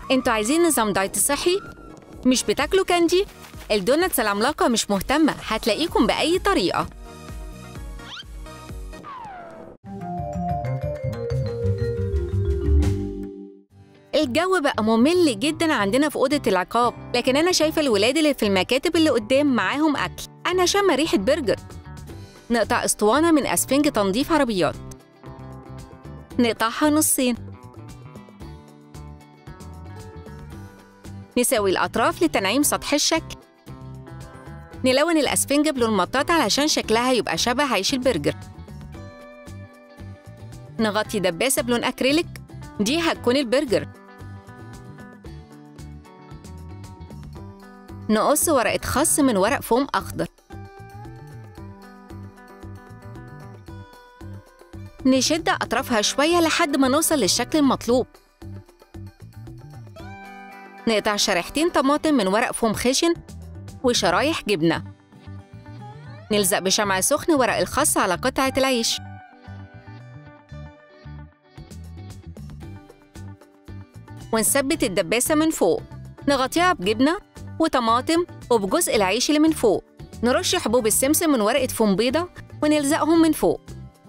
انتوا عايزين نظام دايت صحي؟ مش بتاكلوا كاندي؟ الدونتس العملاقة مش مهتمة هتلاقيكم بأي طريقة الجو بقى ممل جدا عندنا في أوضة العقاب لكن أنا شايفة الولاد اللي في المكاتب اللي قدام معاهم أكل أنا شامة ريحة برجر نقطع اسطوانة من أسفنج تنظيف عربيات نقطعها نصين نسوي الأطراف لتنعيم سطح الشكل نلون الأسفنجة بلون مطاط علشان شكلها يبقى شبه عيش البرجر نغطي دباسة بلون أكريليك دي هتكون البرجر نقص ورقة خس من ورق فوم أخضر نشد أطرافها شوية لحد ما نوصل للشكل المطلوب نقطع شريحتين طماطم من ورق فوم خشن وشرايح جبنة نلزق بشمع سخن ورق الخس على قطعة العيش ونثبت الدباسة من فوق نغطيها بجبنة وطماطم وبجزء العيش اللي من فوق نرش حبوب السمسم من ورقة فوم بيضة ونلزقهم من فوق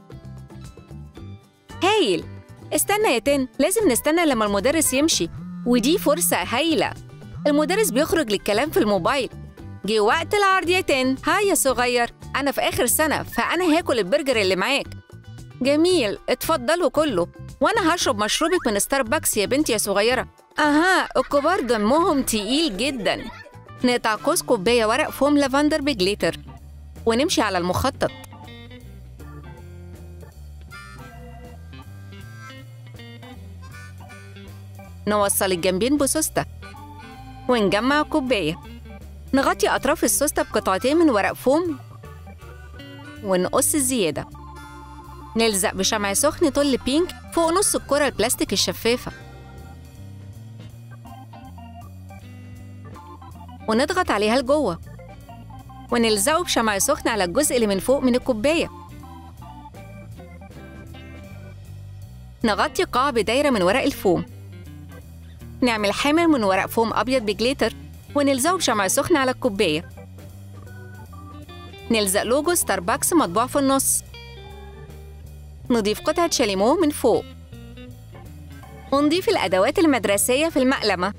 هايل استنى يا تن لازم نستنى لما المدرس يمشي ودي فرصة هايلة المدرس بيخرج للكلام في الموبايل جه وقت العرض يا تن هاي يا صغير أنا في آخر سنة فأنا هاكل البرجر اللي معاك جميل اتفضلوا كله وأنا هشرب مشروبك من ستاربكس يا بنتي يا صغيرة أها الكبار دمهم تقيل جدا نقطع كوز كوباية ورق فوم لافندر بجليتر ونمشي على المخطط نوصل الجنبين بسوستة ونجمع كوباية نغطي أطراف السوستة بقطعتين من ورق فوم ونقص الزيادة نلزق بشمع سخن طل بينك فوق نص الكرة البلاستيك الشفافة ونضغط عليها لجوه ونلزقه بشمع سخن على الجزء اللي من فوق من الكوباية نغطي قاع بدايرة من ورق الفوم نعمل حامل من ورق فوم أبيض بجليتر ونلزقه بشمع سخن على الكوباية نلزق لوجو ستاربكس مطبوع في النص نضيف قطعة شاليمو من فوق ونضيف الأدوات المدرسية في المقلمة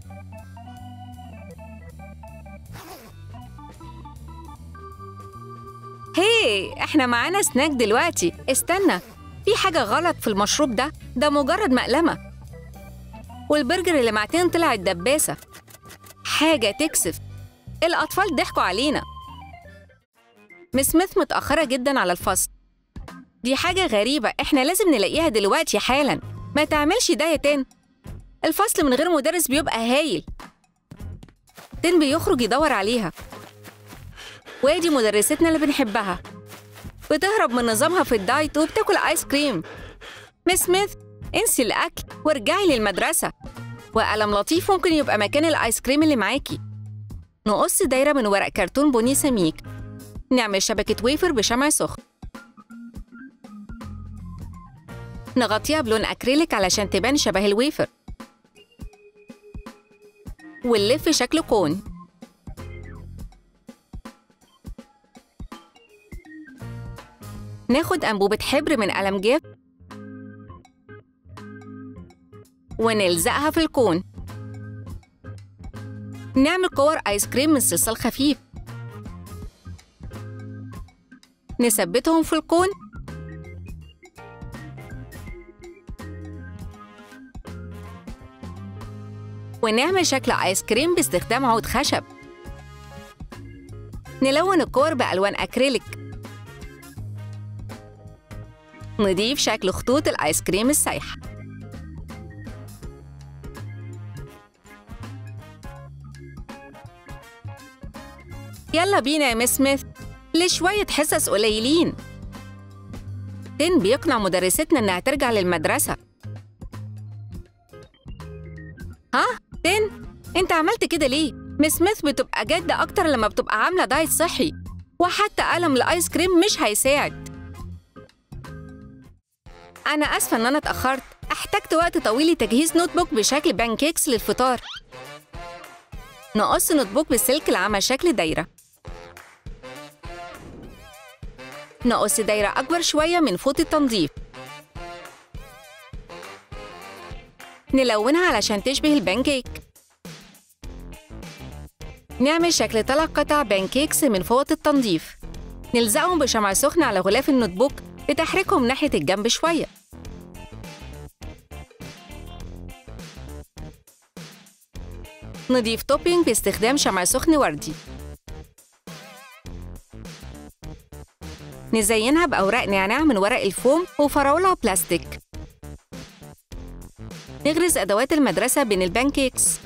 هي احنا معانا سناك دلوقتي استنى في حاجة غلط في المشروب ده ده مجرد مقلمة والبرجر اللي معتين طلع الدباسة حاجة تكسف الأطفال ضحكوا علينا مس سميث متأخرة جدا على الفصل دي حاجة غريبة احنا لازم نلاقيها دلوقتي حالا ما تعملش ده يا تن الفصل من غير مدرس بيبقى هايل تن بيخرج يدور عليها وادي مدرستنا اللي بنحبها بتهرب من نظامها في الدايت وبتاكل آيس كريم مس سميث انسي الأكل وارجعي للمدرسة وقلم لطيف ممكن يبقى مكان الآيس كريم اللي معاكي نقص دايرة من ورق كرتون بني سميك نعمل شبكة ويفر بشمع سخن نغطيها بلون أكريليك علشان تبان شبه الويفر ونلف شكل كون ناخد أنبوبة حبر من قلم جاف ونلزقها في الكون نعمل كور آيس كريم من صلصال خفيف نثبتهم في الكون ونعمل شكل آيس كريم باستخدام عود خشب نلون الكور بألوان أكريليك نضيف شكل خطوط الآيس كريم السايحة يلا بينا يا مس سميث لشوية حصص قليلين تن بيقنع مدرستنا إنها ترجع للمدرسة ها تن انت عملت كده ليه مس سميث بتبقى جادة أكتر لما بتبقى عاملة دايت صحي وحتى قلم الآيس كريم مش هيساعد أنا آسفة إن أنا اتأخرت احتجت وقت طويل لتجهيز نوت بوك بشكل بانكيكس للفطار نقص نوت بوك بالسلك لعمل شكل دايرة نقص دايرة أكبر شوية من فوط التنظيف نلونها علشان تشبه البانكيك نعمل شكل ثلاث قطع بانكيكس من فوط التنظيف نلزقهم بشمع سخن على غلاف النوت بوك لتحريكهم ناحية الجنب شوية نضيف توبينج باستخدام شمع سخن وردي نزينها بأوراق نعناع من ورق الفوم وفراولة وبلاستيك نغرز أدوات المدرسة بين البانكيكس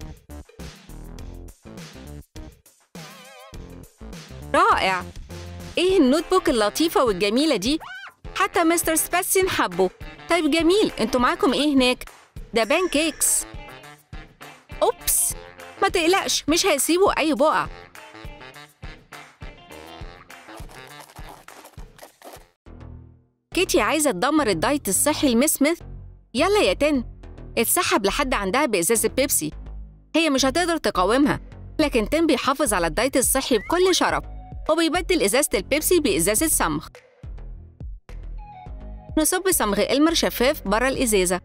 رائع ايه النوت بوك اللطيفة والجميلة دي حتى مستر سباسين حبه طيب جميل انتوا معاكم ايه هناك ده بانكيكس اوبس ما تقلقش مش هيسيبوا اي بقع كيتي عايزة تدمر الدايت الصحي لميس سميث يلا يا تن اتسحب لحد عندها بإزازة بيبسي هي مش هتقدر تقاومها لكن تن بيحافظ على الدايت الصحي بكل شرف وبيبدل إزازة البيبسي بإزازة صمغ نصب صمغ إلمر شفاف برا الإزازة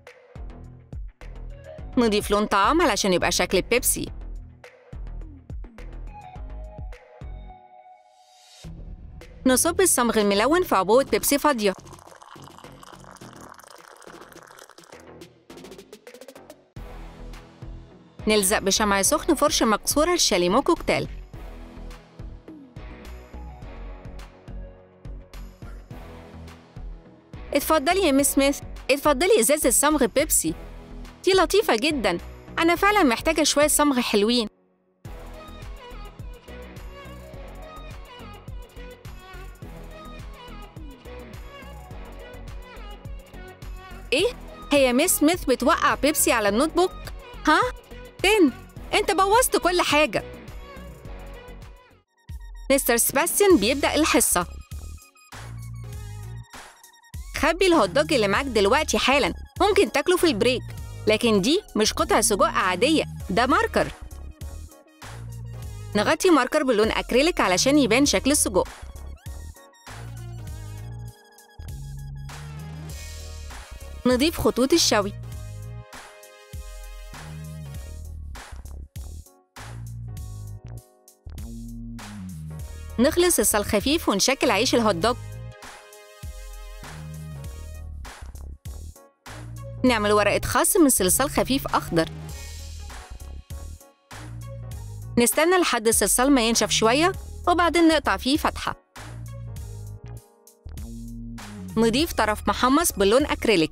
نضيف لون طعام علشان يبقى شكل البيبسي نصب الصمغ الملون في عبوة بيبسي فاضية نلزق بشمع سخن فرشة مكسورة الشاليمو كوكتيل اتفضلي يا مس سميث اتفضلي ازازة صمغ بيبسي دي لطيفة جدا أنا فعلا محتاجة شوية صمغ حلوين إيه؟ هي مس سميث بتوقع بيبسي على النوت بوك؟ ها؟ تن أنت بوظت كل حاجة مستر سباستيان بيبدأ الحصة خبي الهوت دوج اللي معاك دلوقتي حالا ممكن تاكله في البريك لكن دي مش قطع سجق عادية ده ماركر نغطي ماركر بلون أكريليك علشان يبان شكل السجق نضيف خطوط الشوي نخلص الصل خفيف ونشكل عيش الهوت دوج نعمل ورقة خس من صلصال خفيف أخضر نستنى لحد الصلصال ما ينشف شوية وبعدين نقطع فيه فتحة نضيف طرف محمص بلون أكريليك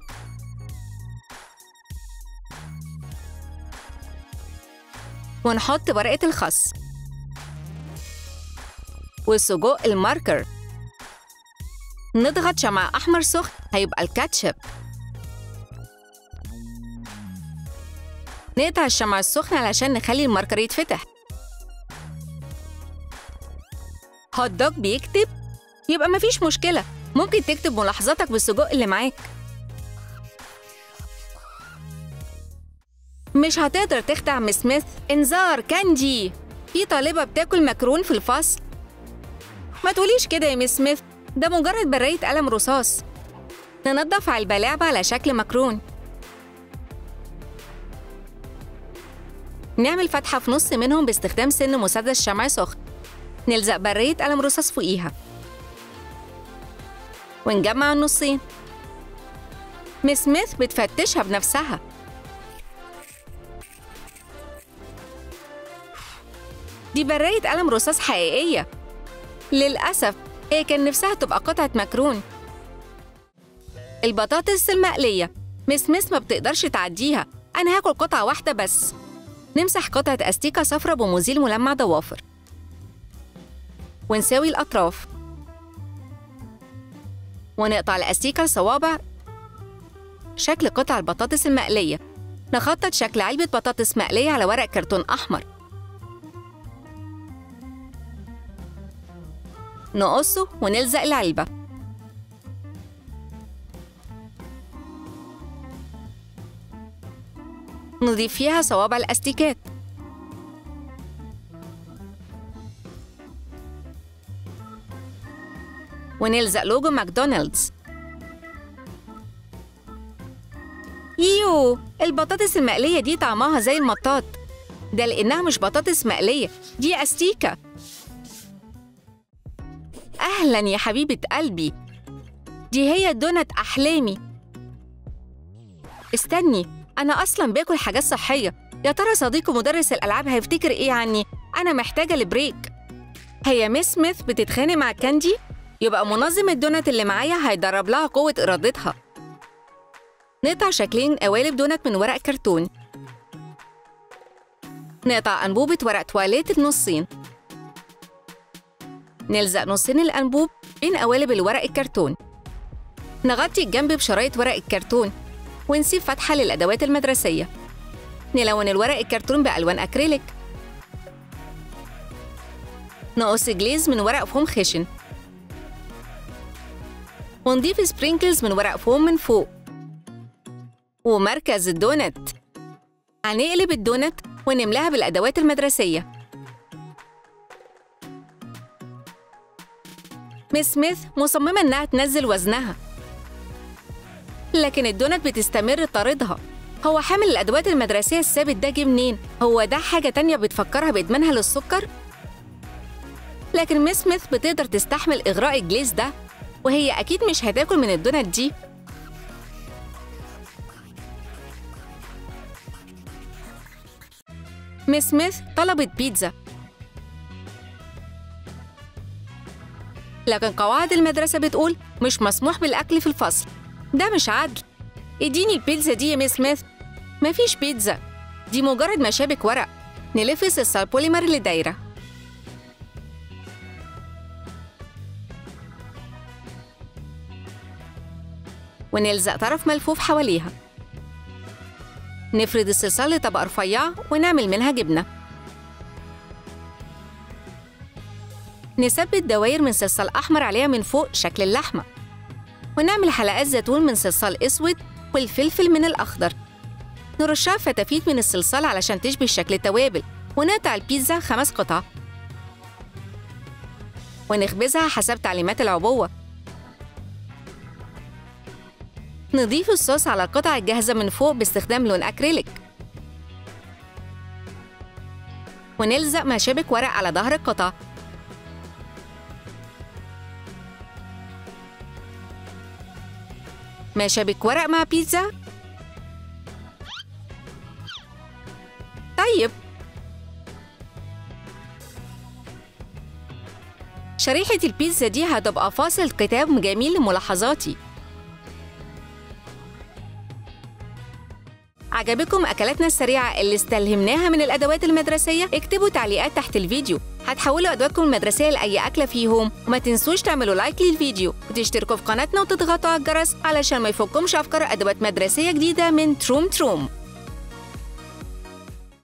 ونحط ورقة الخس والسجق الماركر نضغط شمع أحمر سخن هيبقى الكاتشب نقطع الشمع السخن علشان نخلي الماركر يتفتح هوت دوج بيكتب يبقى مفيش مشكلة ممكن تكتب ملاحظاتك بالسجق اللي معاك مش هتقدر تخدع مس سميث انذار كاندي في طالبة بتاكل مكرون في الفصل ما تقوليش كده يا مس سميث ده مجرد براية قلم رصاص ننضف علبة لعبة على شكل مكرون نعمل فتحة في نص منهم باستخدام سن مسدس شمع سخن نلزق برية قلم رصاص فوقيها ونجمع النصين مس سميث بتفتشها بنفسها دي برية قلم رصاص حقيقية للأسف هي كان نفسها تبقى قطعة مكرون البطاطس المقلية مس سميث ما بتقدرش تعديها أنا هاكل قطعة واحدة بس نمسح قطعة أستيكة صفرة بمزيل ملمع ضوافر ونساوي الأطراف ونقطع الأستيكة لصوابع شكل قطع البطاطس المقلية نخطط شكل علبة بطاطس مقلية على ورق كرتون أحمر نقصه ونلزق العلبة نضيف فيها صوابع الأستيكات ونلزق لوجو ماكدونالدز يو البطاطس المقلية دي طعمها زي المطاط ده لأنها مش بطاطس مقلية دي أستيكة أهلا يا حبيبة قلبي دي هي دونت أحلامي استني أنا أصلا باكل حاجات صحية يا ترى صديقي مدرس الألعاب هيفتكر إيه عني أنا محتاجة لبريك هي ميس سميث بتتخانق مع كاندي يبقى منظم الدونت اللي معايا هيدرب لها قوة إرادتها نقطع شكلين قوالب دونت من ورق كرتون نقطع أنبوبة ورق تواليت النصين نلزق نصين الأنبوب بين قوالب الورق الكرتون نغطي الجنب بشرايط ورق الكرتون ونسيب فتحة للأدوات المدرسية نلون الورق الكرتون بألوان أكريليك نقص جليز من ورق فوم خشن ونضيف سبرينكلز من ورق فوم من فوق ومركز الدونت هنقلب الدونت ونملاها بالأدوات المدرسية ميس سميث مصممة إنها تنزل وزنها لكن الدونت بتستمر طاردها هو حامل الأدوات المدرسية الثابت ده جه منين؟ هو ده حاجة تانية بتفكرها بإدمانها للسكر؟ لكن ميس سميث بتقدر تستحمل إغراء الجليز ده وهي أكيد مش هتاكل من الدونت دي ميس سميث طلبت بيتزا لكن قواعد المدرسة بتقول مش مسموح بالأكل في الفصل ده مش عدل اديني البيتزا دي يا ميس سميث مفيش بيتزا دي مجرد مشابك ورق نلف صلصال بوليمر لدايرة ونلزق طرف ملفوف حواليها نفرد الصلصال لطبقة رفيعة ونعمل منها جبنة نثبت دواير من صلصال أحمر عليها من فوق شكل اللحمة ونعمل حلقات زيتون من صلصال أسود والفلفل من الأخضر نرشها فتافيت من الصلصال علشان تشبه شكل التوابل ونقطع البيتزا خمس قطع ونخبزها حسب تعليمات العبوة نضيف الصوص على القطع الجاهزة من فوق باستخدام لون أكريليك ونلزق مشابك ورق على ظهر القطع مشابك ورق مع بيتزا طيب شريحة البيتزا دي هتبقى فاصل كتاب جميل لملاحظاتي عجبكم أكلاتنا السريعة اللي استلهمناها من الأدوات المدرسية؟ اكتبوا تعليقات تحت الفيديو هتحولوا أدواتكم المدرسية لأي أكلة فيهم وما تنسوش تعملوا لايك للفيديو وتشتركوا في قناتنا وتضغطوا على الجرس علشان ما يفوتكمش أفكار أدوات مدرسية جديدة من تروم تروم